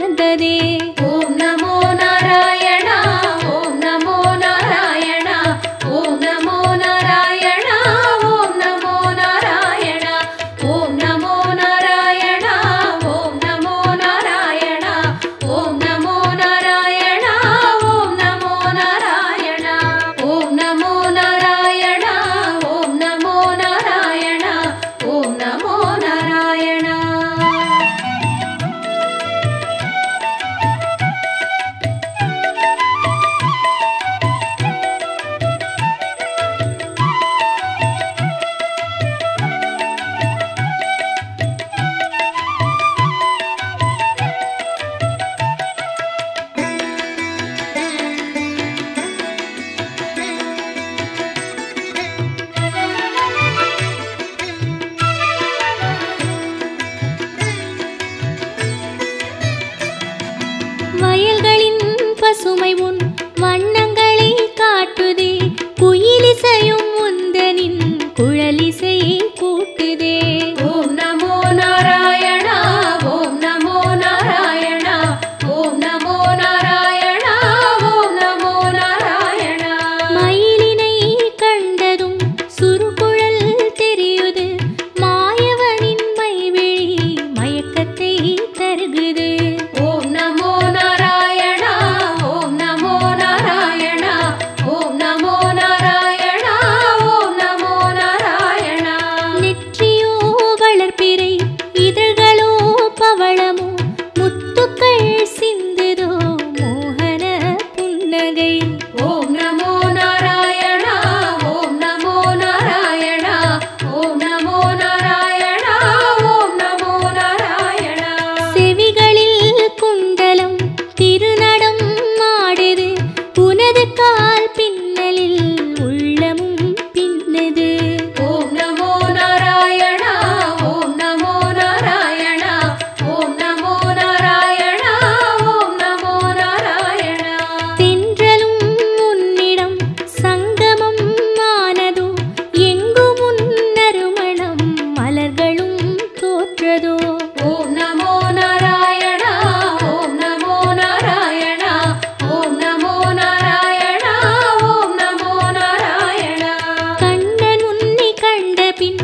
மறந்ததே ஓம் நமோ நாராயணா ஓம் நமோ நாராயணா ஓம் நமோ நாராயணா ஓம் நமோ நாராயணா ஓம் நமோ நாராயணா ஓம் நமோ நாராயணா ஓம் நமோ நாராயணா ஓம் நமோ நாராயணா ஓம் நமோ நாராயணா ஓம் நமோ நாராயணா ஓம் நமோ நாராயணா வயல்களின் பசுமை உன் வண்ணங்களை காட்டுதே குயிலிசையும் உந்தனின் குழலிசையை கூட்டுதே ஓம் நமோ நாராயணா ஓம் நமோ நாராயணா ஓம் நமோ நாராயணா ஓம் நமோ நாராயணா மயிலினை கண்டதும் சுருகுழல் தெரியுது மாயவனின் மைவிழி மயக்கத்தை தருகுது ஓம் நமோ நாராயணா ஓம் நமோ நாராயணா ஓம் நமோ நாராயணா ஓம் நமோ நாராயணா நெற்றியோ வளர்ப்பிறை இதழ்களோ பவளமோ முத்துக்கள் சிந்துதோ மோகன புன்னகை ஓம் நமோ நாராயணா ஓம் நமோ நாராயணா ஓம் நமோ நாராயணா ஓம் நமோ நாராயணா செவிகளில் குண்டலம் திருநடம் ஆடுது உனது கால் பின்னலில் உள்ளமும் பின்னது ஓம் நமோ நாராயணா ஓம் நமோ நாராயணா ஓம் நமோ நாராயணா ஓம் நமோ நாராயணா தென்றலும் உன்னிடம் சங்கமம் ஆனதோ எங்கும் உன் நறுமணம் மலர்களும் தோற்றதோ ஓம் நமோ நாராயணா ஓம் நமோ நாராயணா ஓம் நமோ நாராயணா ஓம் நமோ நாராயணா கண்ணன் உன்னை கண்ட பின்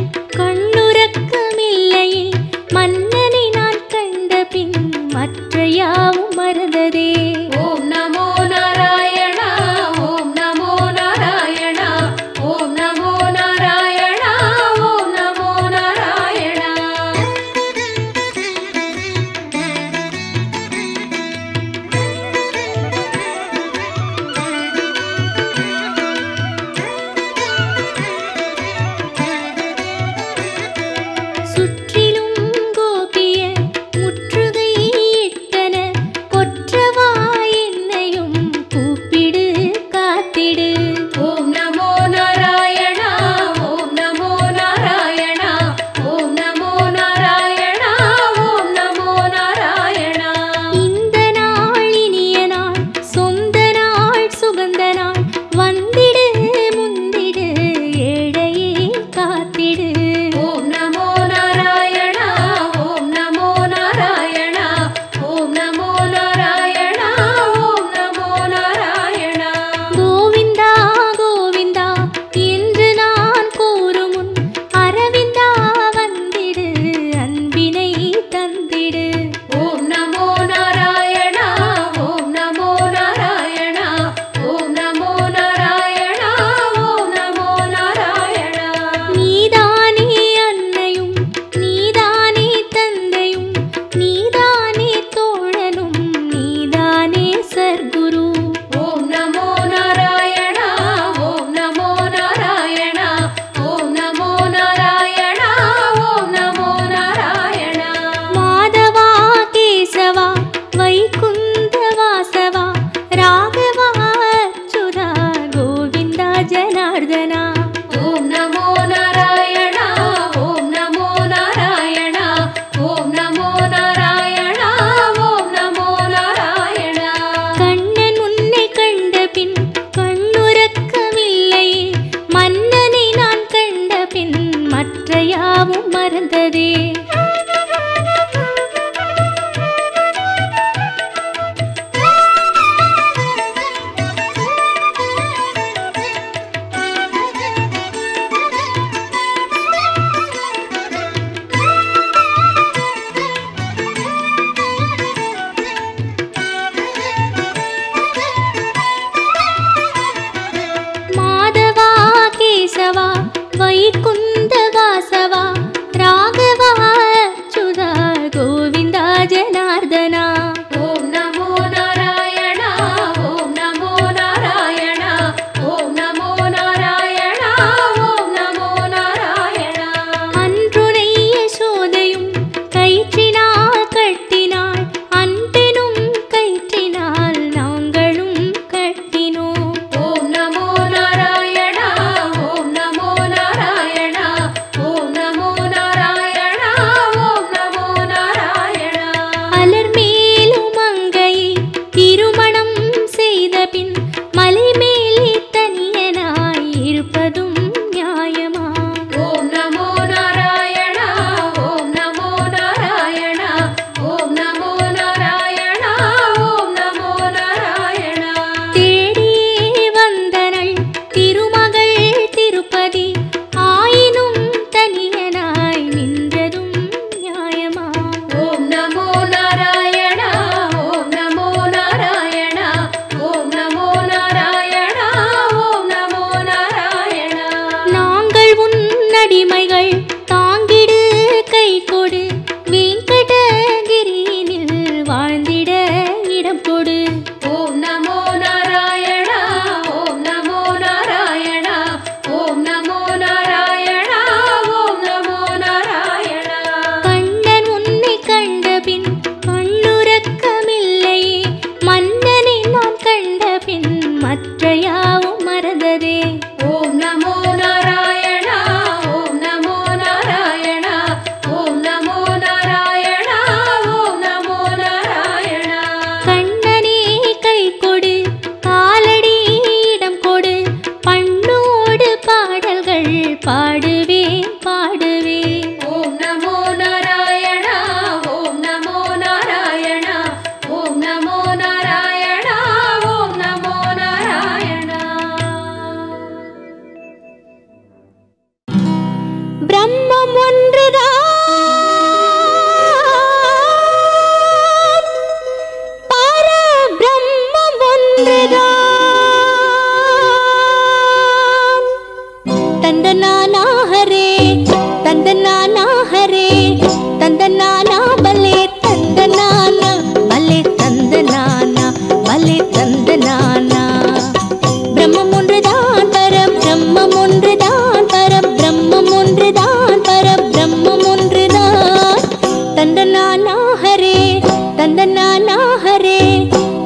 கண்ணுறக்கமில்லையே மன்னனை நான் கண்ட பின் மற்ற யாவும் மறந்ததே ஓம் நமோ நாராயணா ஓம் நமோ நாராயணா ஓம் நமோ நாராயணா ஓம் நமோ நாராயணா சுற்றிலும் கோபிய முற்றுகை இட்டன கொற்றவா என்னையும்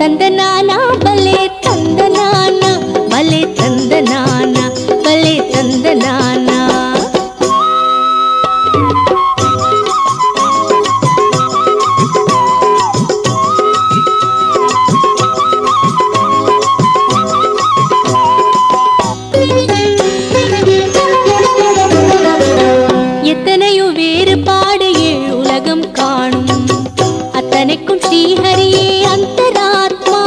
தந்தனானா பலே தந்தனானா பலே தந்தனானா பலே தந்தனானா எத்தனையோ வேறுபாடு ஏழு உலகம் காணும் அத்தனைக்கும் ஸ்ரீஹரியே அந்தராத்மா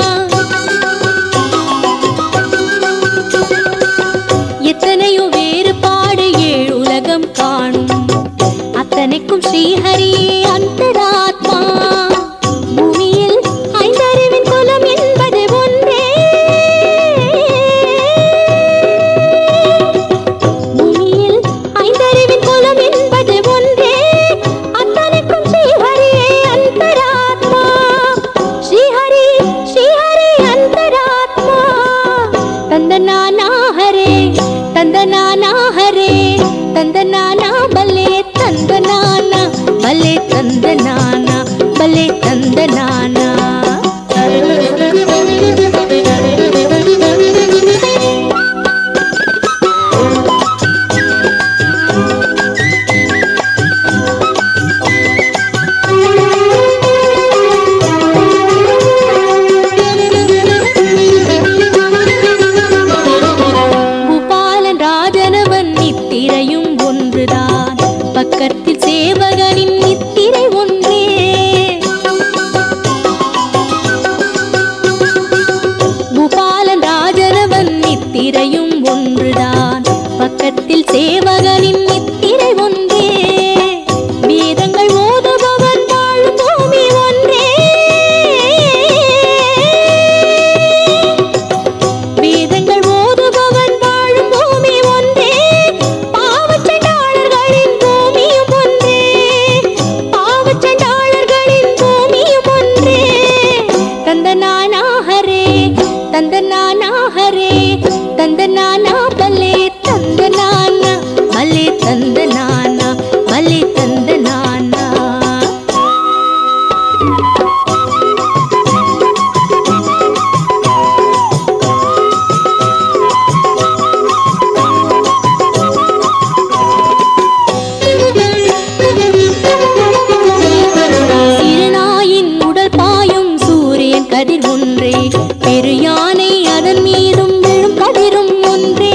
எத்தனையோ வேறுபாடு ஏழு உலகம் காணும் அத்தனைக்கும் ஸ்ரீஹரியே அந்தராத்மா பூமியில் ஐந்தறிவின் குலம் என்பது ஒன்றே பூமியில் ஐந்தறிவின் குலம் என்பது ஒன்றே அத்தனைக்கும் ஸ்ரீஹரியே அந்தராத்மா ஸ்ரீஹரி ஸ்ரீஹரி அந்தராத்மா தந்தனானா ஹரே தந்தனானா ஹரே தந்தனானா பலே தந்தனானா பலே தந்தனானா பலே தந்தனானா பூபாலன் ராஜனவன் நித்திரையும் ஒன்றுதான் பக்கத்தில் சேவகனின் நித்திரை ஒன்றே பூபாலன் ராஜனவன் நித்திரையும் ஒன்றுதான் பக்கத்தில் சேவகனின் நித்திரை ஒன்றே வேதங்கள் ஓதுபவன் வாழும் பூமி ஒன்றே வேதங்கள் ஓதுபவன் வாழும் பூமி ஒன்றே பாவச்சண்டாளர்களின் பூமியும் ஒன்றே பாவச்சண்டாளர்களின் பூமியும் ஒன்றே தந்தனானா ஹரே தந்தனானா ஹரே தந்தனானா பலே தந்தனானா பலே தந்தனானா பலே தந்தனானா சிறுநாயின் உடல் பாயும் சூரியன் கதிர் ஒன்றே பெரு யானை அதன் மீதும் விழும் கதிரும் ஒன்றே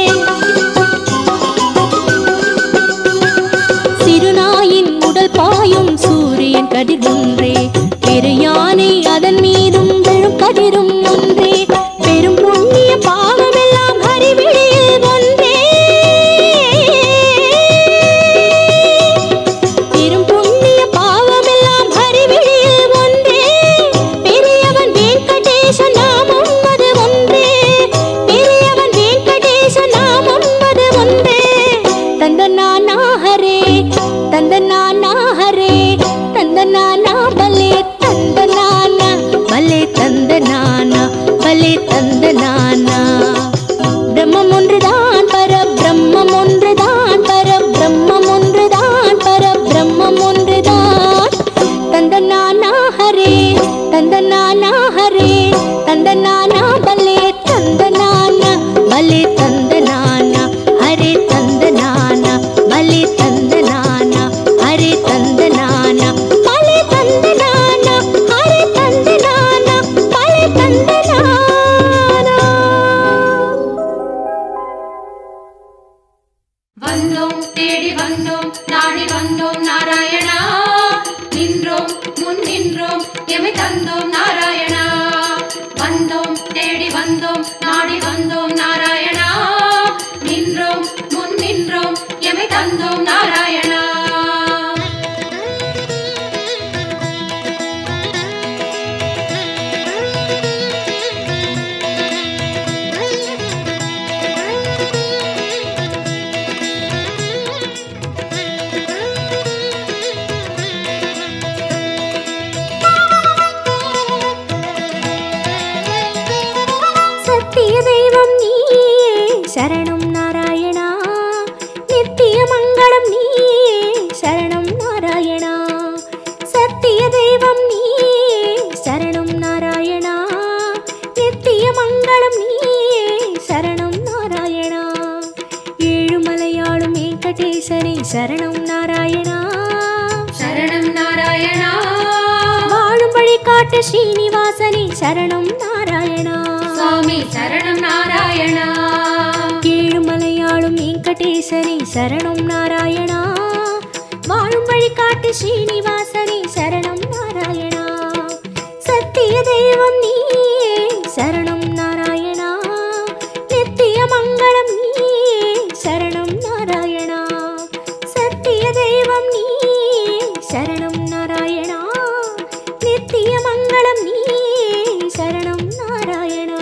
சிறுநாயின் உடல் பாயும் சூரியன் கதிர் ஒன்றே பெரு யானை அதன் மீதும் விழும் கதிரும் ஒன்றே பெரும் புண்ணிய பாவமெல்லாம் ஹரிவிழியில் ஒன்றே பெரும் புண்ணிய பாவமெல்லாம் ஹரிவிழியில் ஒன்றே பெரியவன் வெங்கடேச நாமம் அது ஒன்றே பெரியவன் வெங்கடேச நாமம் அது ஒன்றே தந்தனானா ஹரே தந்தனானா ஹரே தந்தனானா பலே தந்தனானா பலே தந்தனானா பலே தந்தனானா பிரம்மம் ஒன்றுதான் பர பிரம்மம் ஒன்றுதான் பர பிரம்மம் ஒன்றுதான் பர பிரம்மம் ஒன்றுதான் தந்தனானா ஹரே தந்தனானா ஹரே தந்தனானா பலே தந்தனானா பலே தந்தனானா ஹரே தந்தனானா பலே தந்தனானா ஹரே தந்தனானா பலே தந்தனானா ஹரே தந்தனானா பலே தந்தனானா வந்தோம் தேடி வந்தோம் நாடி வந்தோம் நாராயணா நின்றோம் முன் நின்றோம் எமை தந்தோம் நாராயணா வந்தோம் தேடி வந்தோம் நாடி வந்தோம் நாராயணா நின்றோம் முன் நின்றோம் எமை தந்தோம் நாராயணா சத்திய தெய்வம் நீயே சரணம் நாராயணா நித்திய மங்களம் நீயே சரணம் நாராயணா சத்திய தெய்வம் நீயே சரணம் நாராயணா சரணம் நாராயணா சரணம் நாராயணா வாழும் வழி காட்டு ஸ்ரீனிவாசனே சரணம் நாராயணா சுவாமி சரணம் நாராயணா ஏழுமலையாளும் வெங்கடேசனே சரணம் நாராயணா வாழும் வழி காட்டு ஸ்ரீனிவாசனே சரணம் நாராயணா சத்திய தெய்வம் நீயே சரணம் நாராயணா நித்திய மங்களம் நீயே சரணம் நாராயணா சத்திய தெய்வம் நீயே சரணம் நாராயணா நித்திய மங்களம் நீயே சரணம் நாராயணா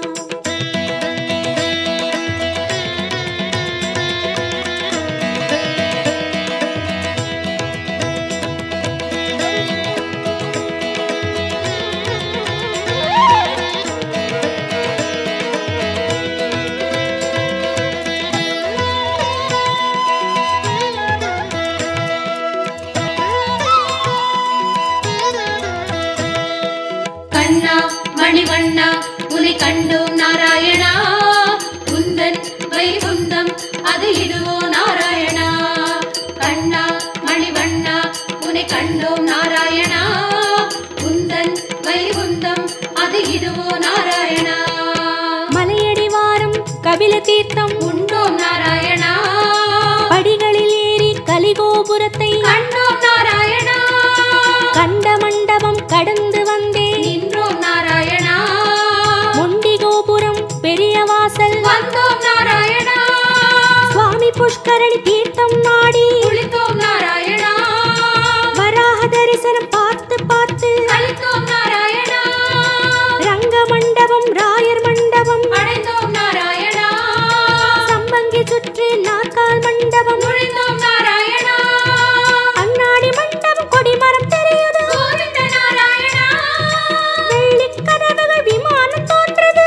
கண்ணா மணிவண்ணா உனை கண்டோம் நாராயணா குந்தன் வைகுந்தம் அது இதுவோ நாராயணா கண்ணா மணிவண்ணா உனை கண்டோம் நாராயணா குந்தன் வைகுந்தம் அது இதுவோ நாராயணா மலையடி வாரம் கபில தீர்த்தம் உண்டோம் நாராயணா படிகளில் ஏறி கலிகோபுரத்தை கண்டோம் நாராயணா கண்ட மண்டபம் கடந்து வந்தேன் நின்றோம் நாராயணா முண்டி கோபுரம் பெரிய வாசல் வந்தோம் நாராயணா சுவாமி புஷ்கரணி தீர்த்தம் நாடி குளித்தோம் நாராயணா வராக தரிசனம் பார்த்து பார்த்து கழித்தோம் நாராயணா ரங்க மண்டபம் ராயர் மண்டபம் அடைந்தோம் நாராயணா சம்பங்கி சுற்றி நாற்கால் மண்டபம் நுழைந்தோம் நாராயணா அண்ணாடி மண்டபம் கொடிமரம் தெரியுது கோவிந்த நாராயணா வெள்ளி கதவுகள் விமானம் தோன்றது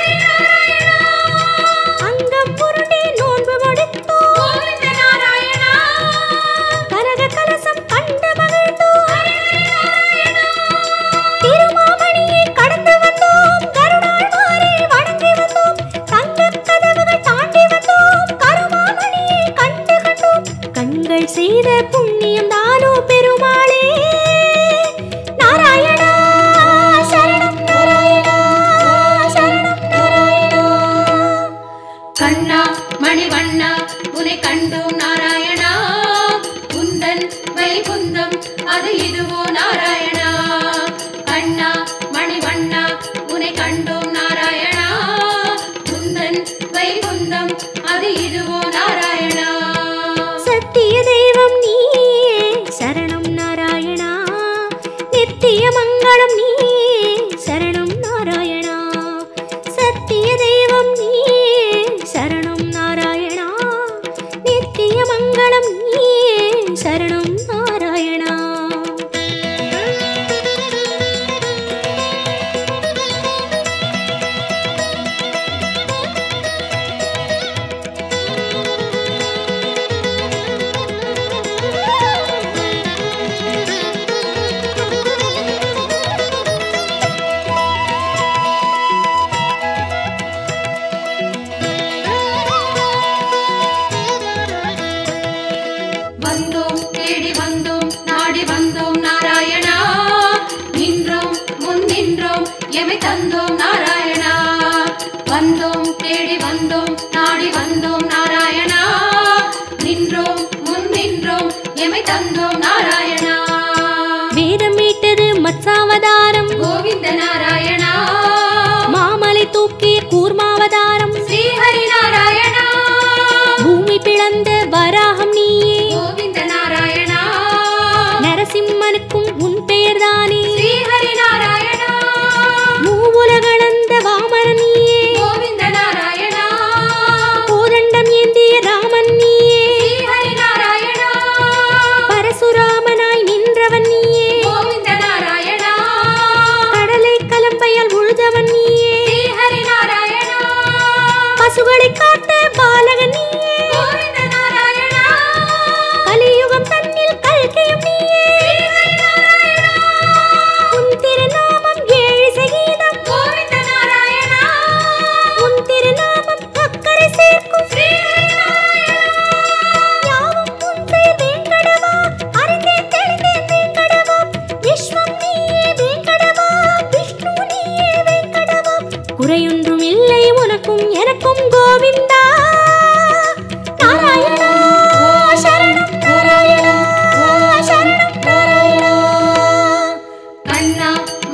அங்கம் புருண்டி நோன்பு முடித்தோம் கோவிந்த நாராயணா கனக கலசம் கண்டு மகிழ்ந்தோம் திருமாமணியை கடந்து வந்தோம் கருணாழ்வாரை வணங்கி வந்தோம் தங்கக் கதவுகள் தாண்டி வந்தோம் கருமாமணியை கண்டு கண்டோம் கண்கள் செய்த புண்ணியம் தானோ பெருமாளே நாராயணா சரணம் நாராயணா சரணம் நாராயணா கண்ணா மணிவண்ணா உனை கண்டோம் நாராயணா குந்தன் வைகுந்தம் அது இதுவோ நாராயணா கண்ணா மணிவண்ணா உனை கண்டோம் நாராயணா குந்தன் வைகுந்தம் அது இதுவோ நாராயணா சத்திய தெய்வம் நீயே சரணம் நாராயணா நித்திய மங்களம் நீயே சரணம் நாராயணா சத்திய தெய்வம் நீயே சரணம் நாராயணா நித்திய மங்களம் நீயே சரணம் நாராயணா வந்தோம் தேடி வந்தோம் நாடி வந்தோம் நாராயணா நின்றோம் முன் நின்றோம் எமை தந்தோம் நாராயணா வந்தோம் தேடி வந்தோம் நாடி வந்தோம் நாராயணா நின்றோம் முன் நின்றோம் எமை தந்தோம் நாராயணா வேதம் மீட்டது மத்சாவதாரம் கோவிந்த நாராயணா மாமலை தூக்கிய கூர்மாவதாரம் ஸ்ரீஹரி நாராயணா பூமி பிளந்த வராகம் நீயே கோவிந்த நாராயணா நரசிம்மனுக்கும் உன் பெயர்தானே ஸ்ரீஹரி நாராயணா மூவுலகளந்த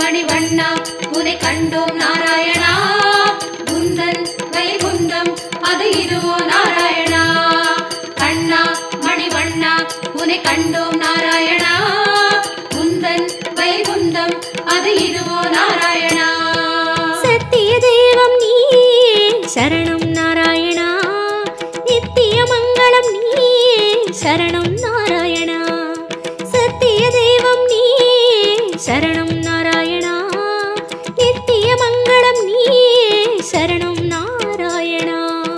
மணிவண்ணா உனை கண்டோம் நாராயணா குந்தன் வைகுந்தம் அது இதுவோ நாராயணா கண்ணா மணிவண்ணா உனை கண்டோம் நாராயணா குந்தன் வைகுந்தம் அது இதுவோ நாராயணா சத்திய தெய்வம் நீயே சரணம் நாராயணா நித்திய மங்களம் நீயே சரணம் நாராயணா சத்திய தெய்வம் நீயே சரணம் நாராயணா நித்திய மங்களம் நீயே சரணம் நாராயணா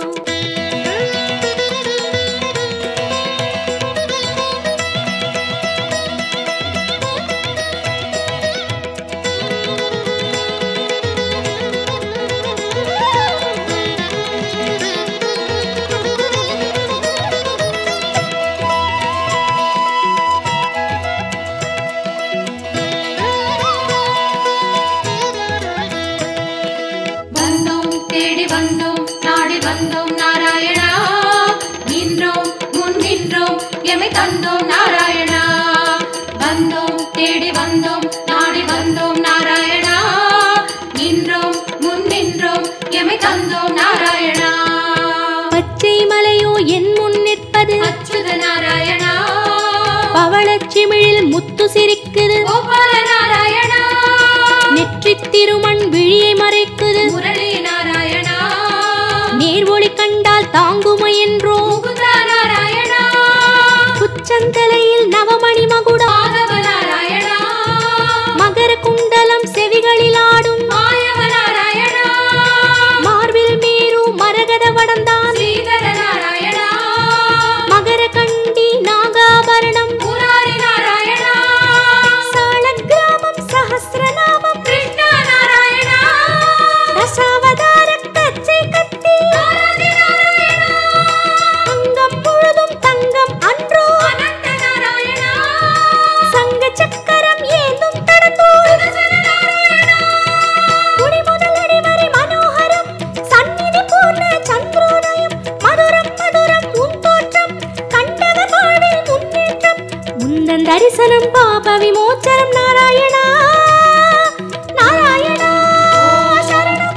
வந்தோம் தேடி வந்தோம் நாடி வந்தோம் நாராயணா நின்றோம் முன் நின்றோம் எமை தந்தோம் நாராயணா வந்தோம் தேடி வந்தோம் நாடி வந்தோம் நாராயணா நின்றோம் முன் நின்றோம் எமை தந்தோம் நாராயணா பச்சை மலையோ என் முன் நிற்பது அச்சுத நாராயணா பவளச்சிமிழில் முத்து சிரிக்குது கோபால நாராயணா நெற்றித் திருமண் விழியை மறைக்குது முரளி நாராயணா நேர்வொளி கண்டால் தாங்குமா என்றோ முகுந்தா நாராயணா உச்சந்தலையில் நவமணி மகுடம் மாதவ நாராயணா மகர குண்டலம் செவிகளில் ஆடும் மாயவ நாராயணா மார்பில் மீறு மரகத வடந்தான் ஸ்ரீதர நாராயணா மகர கண்டி நாகாபரணம் முராரி நாராயணா சால கிராமம் சஹசிரநாமம் கிருஷ்ணா நாராயணா ரசாவதார கச்சை கத்தி ஆராதி நாராயணா அங்கம் முழுதும் தங்கம் அன்றோ அனந்த நாராயணா சங்க சக்கரம் ஏந்தும் தடத்தோடு சுதர்சன நாராயணா குடி முதலடி வரை மனோகரம் சந்நிதி பூர்ண சந்திரோதயம் மதுரம் மதுரம் உன் தோற்றம் கண்டவர் வாழ்வில் முன்னேற்றம் முந்தன் தரிசனம் பாப விமோச்சனம் நாராயணா நாராயணா சரணம்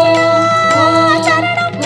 சரணம்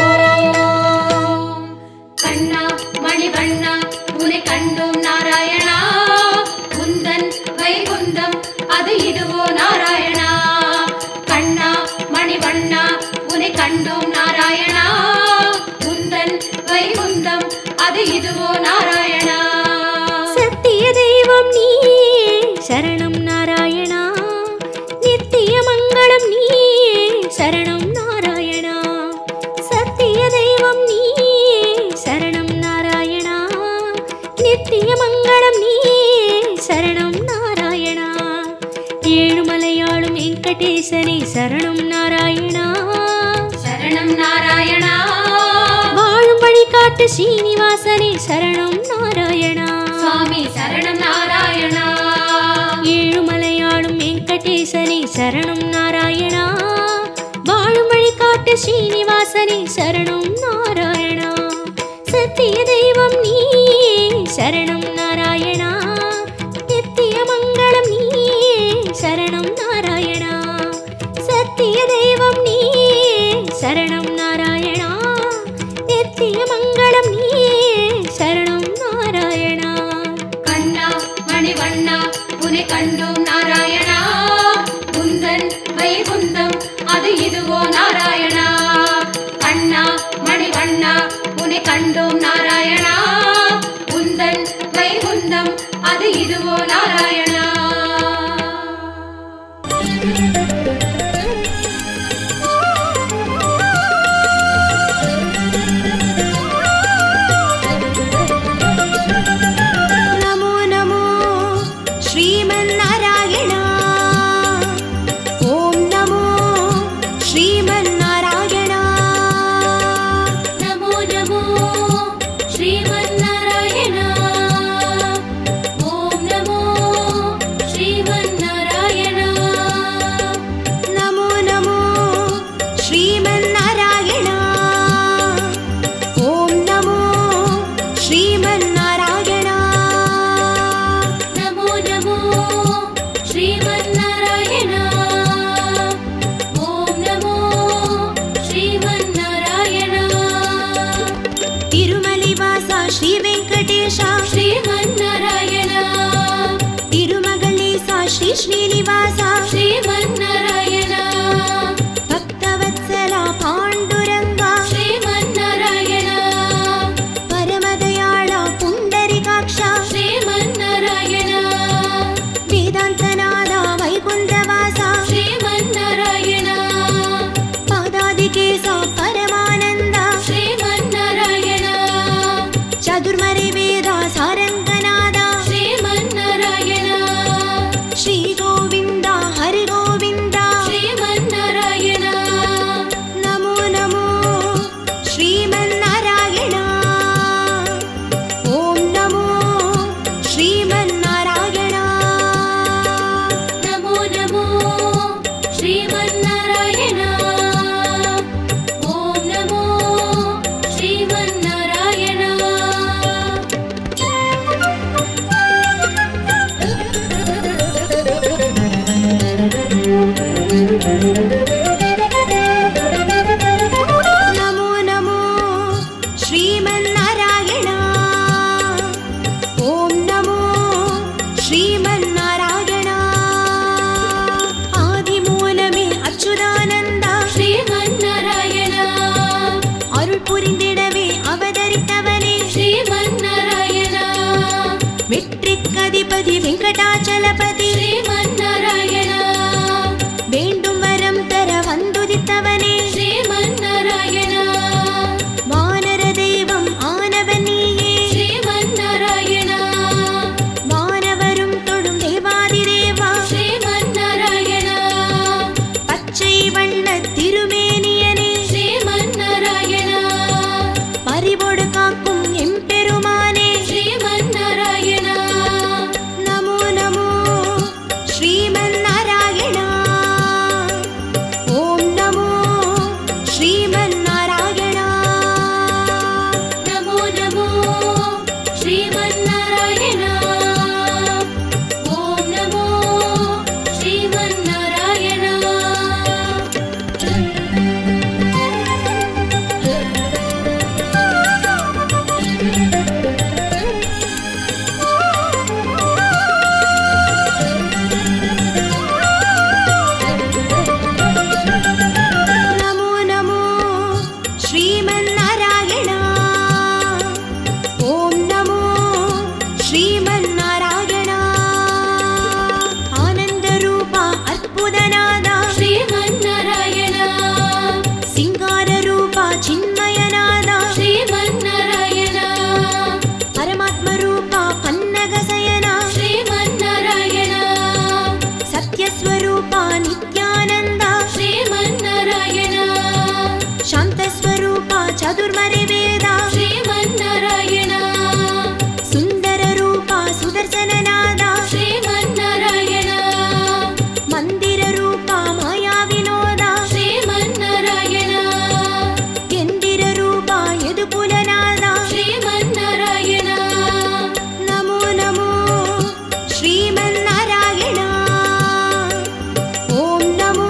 கண்ணா மணிவண்ணா உனை கண்டோம் நாராயணா குந்தன் வைகுந்தம் அது இதுவோ நாராயணா கண்ணா மணிவண்ணா உனை கண்டோம் நாராயணா குந்தன் வைகுந்தம் அது இதுவோ நாராயணா சத்திய தெய்வம் நீயே சரணம் நாராயணா நித்திய மங்களம் நீயே சரணம் நாராயணா சத்திய தெய்வம் நீயே சரணம் நாராயணா நித்திய மங்களம் நீயே சரணம் நாராயணா ஏழுமலையாளும் வெங்கடேசனே சரணம் நாராயணா சரணம் நாராயணா வாழும் வழிகாட்டு ஸ்ரீனிவாசனே சரணம் நாராயணா சுவாமி சரணம் நாராயணா ஏழுமலையாளும் வெங்கடேசனே சரணம் நாராயணா வாழும் வழிகாட்டு ஸ்ரீனிவாசனே சரணம் நாராயணா சத்திய தெய்வம் நீயே சரணம் நாராயணா நித்திய மங்களம் நீயே சரணம் நாராயணா சத்திய தெய்வம் நீயே சரணம் நாராயணா நித்திய மங்களம் நீயே சரணம் நாராயணா கண்ணா மணிவண்ணா உனை கண்டோம் நாராயணா குந்தன் வைகுந்தம் அது இதுவோ நாராயணா கண்ணா மணிவண்ணா உனை கண்டோம் நாராயணா குந்தன் வைகுந்தம் श्रीनिवासा श्रीमन्नारायणा भक्तवत्सला पाण्डुरङ्गा श्रीमन्नारायणा परमदयाळा पुण्डरिकाक्षा श्रीमन्नारायणा वेदान्तनादा वैकुण्ठवासा श्रीमन्नारायणा पादादिकेशा परमानन्दा श्रीमन्नारायणा चतुर्मरे वेदा सारङ्गनादा श्रीमन्नारायणा श्रीगोविन्दा हरिगोविन्दा श्रीमन्नारायणा नमो नमो श्रीमन्नारायणा ॐ नमो श्रीमन्नारायणा नमो नमो श्रीमन्नारायणा ॐ नमो श्रीमन्नारायणा नमो नमो श्रीमन्नारायणा ॐ नमो श्रीमन्नारायणा ஆதிமூலமே அச்சுதானந்தா श्रीमन्नारायणा அருள் புரிந்திடவே அவதரித்தவனே श्रीमन्नारायणा வெற்றிக்கதிபதி வெங்கடாச்சலபதி श्रीमन्नारायणा வேண்டும் வரம் தர வந்துதித்தவனே श्रीमन्नारायणा வானர தெய்வம் ஆனவன் நீயே श्रीमन्नारायणा வானவரும் தொடும் தேவாதி தேவா श्रीमन्नारायणा பச்சை வண்ண திருமேனியனே श्रीमन्नारायणा பறிபொடு காக்கும் எம்பெருமானே श्रीमन्नारायणा நமோ நமோ ஸ்ரீமன்னாராயணா ஓம் நமோ ஸ்ரீமன்னாராயணா नमो नमो श्रीमन्नारायणा ॐ नमो श्रीमन्नारायणा நமோ நமோ ஸ்ரீமன்னாராயணா ஓம் நமோ ஸ்ரீமன்னாராயணா ஆனந்த ரூபா அற்புதநாதா श्रीमन्नारायणा சிங்கார ரூபா சின்மயநாதா श्रीमन्नारायणा பரமாத்ம ரூபா பன்னகசயனா श्रीमन्नारायणा சத்யஸ்வரூபா நித்யானந்தா श्रीमन्नारायणा சாந்தஸ்வரூபா சதுர்மறை வேதா श्रीमन्नारायणा சுந்தர ரூபா சுதர்சனநாதா श्रीमन्नारायणा மந்திர ரூபா மாயா வினோதா श्रीमन्नारायणा எந்திர ரூபா எதுகுலநாதா श्रीमन्नारायणा நமோ நமோ ஸ்ரீமன்னாராயணா ஓம் நமோ